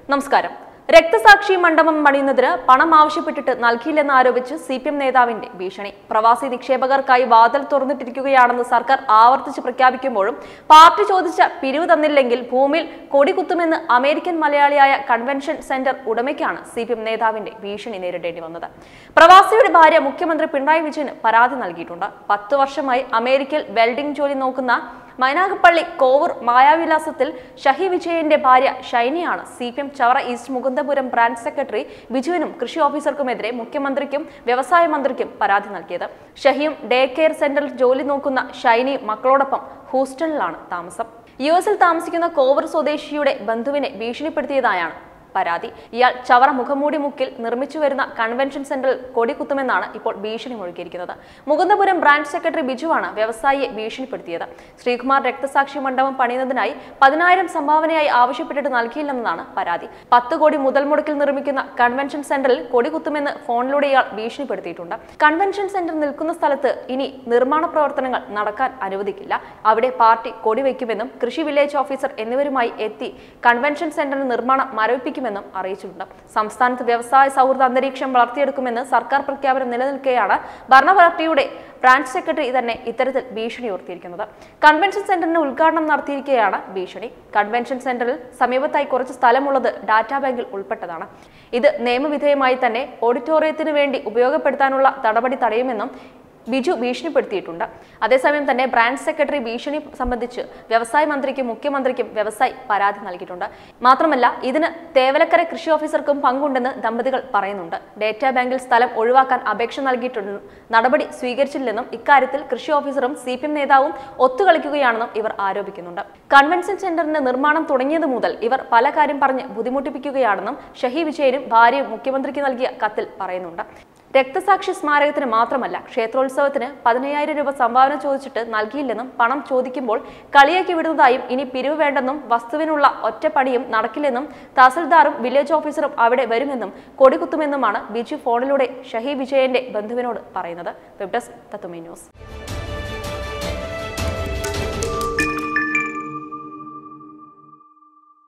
നമസ്കാരം രക്തസാക്ഷി മണ്ഡപം പണിയുന്നതിന് പണം ആവശ്യപ്പെട്ടിട്ട് നൽകിയില്ലെന്ന് ആരോപിച്ച് സി പി എം നേതാവിന്റെ ഭീഷണി പ്രവാസി നിക്ഷേപകർക്കായി വാതിൽ തുറന്നിട്ടിരിക്കുകയാണെന്ന് സർക്കാർ ആവർത്തിച്ച് പ്രഖ്യാപിക്കുമ്പോഴും പാർട്ടി ചോദിച്ച പിരിവ് തന്നില്ലെങ്കിൽ ഭൂമിയിൽ കൊടികുത്തുമെന്ന് അമേരിക്കൻ മലയാളിയായ കൺവെൻഷൻ സെന്റർ ഉടമയ്ക്കാണ് സി പി എം നേതാവിന്റെ ഭീഷണി നേരിടേണ്ടി വന്നത് പ്രവാസിയുടെ ഭാര്യ മുഖ്യമന്ത്രി പിണറായി വിജയന് പരാതി നൽകിയിട്ടുണ്ട് പത്ത് വർഷമായി അമേരിക്കയിൽ വെൽഡിംഗ് ജോലി നോക്കുന്ന മൈനാഗപ്പള്ളി കോവൂർ മായാവിലാസത്തിൽ ഷഹി വിജയന്റെ ഭാര്യ ഷൈനിയാണ് C P M Chavara east Mukundapuram branch secretary ബിജുവിനും കൃഷി ഓഫീസർക്കുമെതിരെ മുഖ്യമന്ത്രിക്കും വ്യവസായ മന്ത്രിക്കും പരാതി നൽകിയത് ഷഹിയും ഡേ കെയർ സെന്ററിൽ ജോലി നോക്കുന്ന ഷൈനിയും മക്കളോടൊപ്പം ഹൂസ്റ്റണിലാണ് താമസം യു എസിൽ താമസിക്കുന്ന കോവൂർ സ്വദേശിയുടെ ബന്ധുവിനെ ഭീഷണിപ്പെടുത്തിയതായാണ് പരാതി ഇയാൾ ചവറ മുഖംമൂടി മുക്കിൽ നിർമ്മിച്ചു വരുന്ന കൺവെൻഷൻ സെന്ററിൽ കൊടികുത്തുമെന്നാണ് ഇപ്പോൾ ഭീഷണി മുഴക്കിയിരിക്കുന്നത് മുകുന്ദപുരം ബ്രാഞ്ച് സെക്രട്ടറി ബിജുവാണ് വ്യവസായിയെ ഭീഷണിപ്പെടുത്തിയത് ശ്രീകുമാർ രക്തസാക്ഷി മണ്ഡപം പണിയുന്നതിനായി പതിനായിരം സംഭാവനയായി ആവശ്യപ്പെട്ടിട്ട് നൽകിയില്ലെന്നതാണ് പരാതി പത്ത് കോടി മുതൽ മുടക്കിൽ നിർമ്മിക്കുന്ന കൺവെൻഷൻ സെന്ററിൽ കൊടികുത്തുമെന്ന് ഫോണിലൂടെ ഇയാൾ ഭീഷണിപ്പെടുത്തിയിട്ടുണ്ട് കൺവെൻഷൻ സെന്റർ നിൽക്കുന്ന സ്ഥലത്ത് ഇനി നിർമ്മാണ പ്രവർത്തനങ്ങൾ നടക്കാൻ അനുവദിക്കില്ല അവിടെ പാർട്ടി കൊടിവെക്കുമെന്നും കൃഷി വില്ലേജ് ഓഫീസർ എന്നിവരുമായി എത്തി കൺവെൻഷൻ സെന്ററിന് നിർമ്മാണം മരവിപ്പിക്കുമെന്നും അറിയിച്ചിട്ടുണ്ട് സംസ്ഥാനത്ത് വ്യവസായ സൗഹൃദ അന്തരീക്ഷം വളർത്തിയെടുക്കുമെന്ന് സർക്കാർ പ്രഖ്യാപനം നിലനിൽക്കെയാണ് ഭരണ പാർട്ടിയുടെ ബ്രാഞ്ച് സെക്രട്ടറി തന്നെ ഇത്തരത്തിൽ ഭീഷണി ഉയർത്തിയിരിക്കുന്നത് കൺവെൻഷൻ സെന്ററിന് ഉദ്ഘാടനം നടത്തിയിരിക്കുകയാണ് ഭീഷണി കൺവെൻഷൻ സെന്ററിൽ സമീപത്തായി കുറച്ച് സ്ഥലമുള്ളത് ഡാറ്റാ ബാങ്കിൽ ഉൾപ്പെട്ടതാണ് ഇത് നിയമവിധേയമായി തന്നെ ഓഡിറ്റോറിയത്തിന് വേണ്ടി ഉപയോഗപ്പെടുത്താനുള്ള നടപടി തടയുമെന്നും ബിജു ഭീഷണിപ്പെടുത്തിയിട്ടുണ്ട് അതേസമയം തന്നെ ബ്രാഞ്ച് സെക്രട്ടറി ഭീഷണി സംബന്ധിച്ച് വ്യവസായ മന്ത്രിക്കും മുഖ്യമന്ത്രിക്കും വ്യവസായി പരാതി നൽകിയിട്ടുണ്ട് മാത്രമല്ല ഇതിന് തേവലക്കര കൃഷി ഓഫീസർക്കും പങ്കുണ്ടെന്ന് ദമ്പതികൾ പറയുന്നുണ്ട് ഡേറ്റാ ബാങ്കിൽ സ്ഥലം ഒഴിവാക്കാൻ അപേക്ഷ നൽകിയിട്ടുണ്ട് നടപടി സ്വീകരിച്ചില്ലെന്നും ഇക്കാര്യത്തിൽ കൃഷി ഓഫീസറും സി പി എം നേതാവും ഒത്തുകളിക്കുകയാണെന്നും ഇവർ ആരോപിക്കുന്നുണ്ട് കൺവെൻഷൻ സെന്ററിന്റെ നിർമ്മാണം തുടങ്ങിയത് മുതൽ ഇവർ പല കാര്യം പറഞ്ഞ് ബുദ്ധിമുട്ടിപ്പിക്കുകയാണെന്നും ഷഹി വിജയനും ഭാര്യയും മുഖ്യമന്ത്രിക്ക് നൽകിയ കത്തിൽ പറയുന്നുണ്ട് രക്തസാക്ഷി സ്മാരകത്തിന് മാത്രമല്ല ക്ഷേത്രോത്സവത്തിന് പതിനയ്യായിരം രൂപ സംഭാവന ചോദിച്ചിട്ട് നൽകിയില്ലെന്നും പണം ചോദിക്കുമ്പോൾ കളിയാക്കി വിടുന്നതായും ഇനി പിരിവ് വേണ്ടെന്നും വസ്തുവിനുള്ള ഒറ്റപ്പണിയും നടക്കില്ലെന്നും തഹസിൽദാറും വില്ലേജ് ഓഫീസറും അവിടെ വരുമെന്നും കൊടികുത്തുമെന്നുമാണ് ബിജു ഫോണിലൂടെ ഷഹി വിജയന്റെ ബന്ധുവിനോട് പറയുന്നത് വെബ് ഡെസ്ക് തത്തുമി ന്യൂസ്